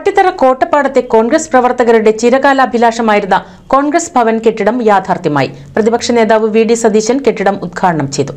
പട്ടിത്തറ കോട്ടപ്പാടത്തെ കോൺഗ്രസ് പ്രവർത്തകരുടെ ചിരകാലാഭിലാഷമായിരുന്ന കോൺഗ്രസ് ഭവൻ കെട്ടിടം യാഥാർത്ഥ്യമായി പ്രതിപക്ഷ നേതാവ് വി ഡി സതീശൻ കെട്ടിടം ഉദ്ഘാടനം ചെയ്തു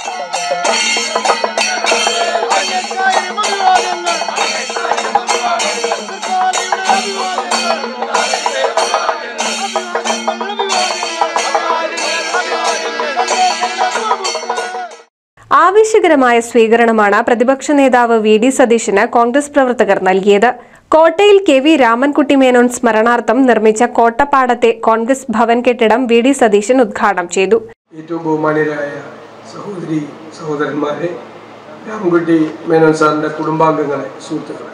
ആവേശകരമായ സ്വീകരണമാണ് പ്രതിപക്ഷ നേതാവ് വി ഡി സതീശന് കോൺഗ്രസ് പ്രവർത്തകർ നൽകിയത് കോട്ടയിൽ കെ വി രാമൻകുട്ടി മേനോൻ സ്മരണാർത്ഥം നിർമ്മിച്ച കോട്ടപ്പാടത്തെ കോൺഗ്രസ് ഭവൻ കെട്ടിടം വി ഡി സതീശൻ ഉദ്ഘാടനം ചെയ്തു ഏറ്റവും ബഹുമാന്യരായ സഹോദരി സഹോദരന്മാരെ രാമൻകുട്ടി മേനോൻ സാറിൻ്റെ കുടുംബാംഗങ്ങളെ സുഹൃത്തുക്കളെ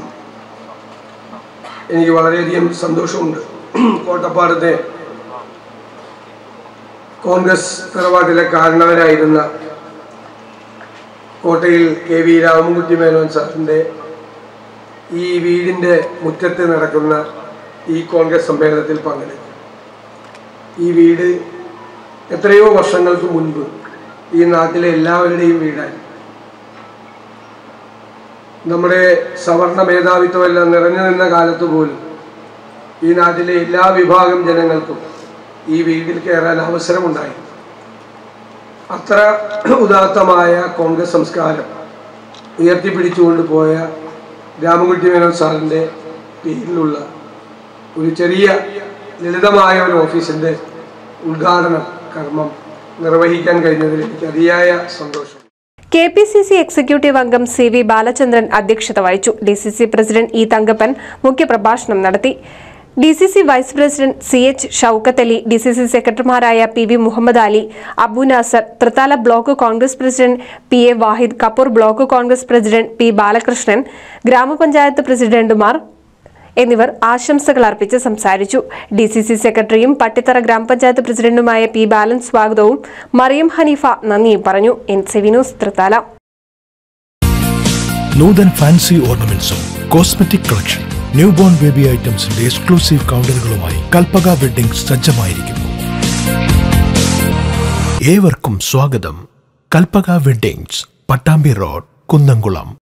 എനിക്ക് വളരെയധികം സന്തോഷമുണ്ട് കോട്ടപ്പാടത്തെ കോൺഗ്രസ് തറവാട്ടിലെ കാരണവരായിരുന്ന കോട്ടയിൽ കെ വി രാമൻകുട്ടി മേനോൻ സാറിൻ്റെ ഈ വീടിൻ്റെ മുറ്റത്ത് നടക്കുന്ന ഈ കോൺഗ്രസ് സമ്മേളനത്തിൽ പങ്കെടുക്കും ഈ വീട് എത്രയോ വർഷങ്ങൾക്ക് മുൻപ് ഈ നാട്ടിലെ എല്ലാവരുടെയും വീടായി നമ്മുടെ സവർണ മേധാവിത്വമെല്ലാം നിറഞ്ഞു നിന്ന കാലത്ത് പോലും ഈ നാട്ടിലെ എല്ലാ വിഭാഗം ജനങ്ങൾക്കും ഈ വീട്ടിൽ കയറാൻ അവസരമുണ്ടായി അത്ര ഉദാത്തമായ കോൺഗ്രസ് സംസ്കാരം ഉയർത്തിപ്പിടിച്ചുകൊണ്ട് പോയ രാമൻകുട്ടി മേനോൻ സാറിൻ്റെ പേരിലുള്ള ഒരു ചെറിയ ലളിതമായ ഒരു ഓഫീസിൻ്റെ ഉദ്ഘാടനം കർമ്മം നിർവഹിക്കാൻ കഴിഞ്ഞതിൽ എനിക്ക് അതിയായ സന്തോഷം K P C C executive അംഗം സി വി ബാലചന്ദ്രൻ അധ്യക്ഷത വഹിച്ചു D C C president E Thankappan മുഖ്യപ്രഭാഷണം നടത്തി D C C vice president C H Shoukath Ali D C C സെക്രട്ടറിമാരായ P V Muhammad Ali Abu Nasar Thrithala block Congress president P A Vahid Kapoor block Congress president P Balakrishnan ഗ്രാമപഞ്ചായത്ത് പ്രസിഡന്റുമാർ എന്നിവർ ആശംസകൾ അർപ്പിച്ച് സംസാരിച്ചു ഡി സി സി സെക്രട്ടറിയും പട്ടിത്തറ ഗ്രാമപഞ്ചായത്ത് പ്രസിഡന്റുമായ പി ബാലൻ സ്വാഗതവും മറിയം ഹനീഫ നന്ദിയും പറഞ്ഞു എൻ സെവിനോസ് തൃത്താല നൂതൻ ഫാൻസി ഓർണമെന്റ്സും cosmetic collection new born baby ഐറ്റംസിന്റെ എക്സ്ക്ലൂസീവ് കൗണ്ടറുകളുമായി കൽപ്പക വെഡിംഗ് സജ്ജമായിരിക്കുന്നു ഏവർക്കും സ്വാഗതം കൽപ്പക വെഡിങ്സ് പട്ടാമ്പി റോഡ് കുന്നംകുളം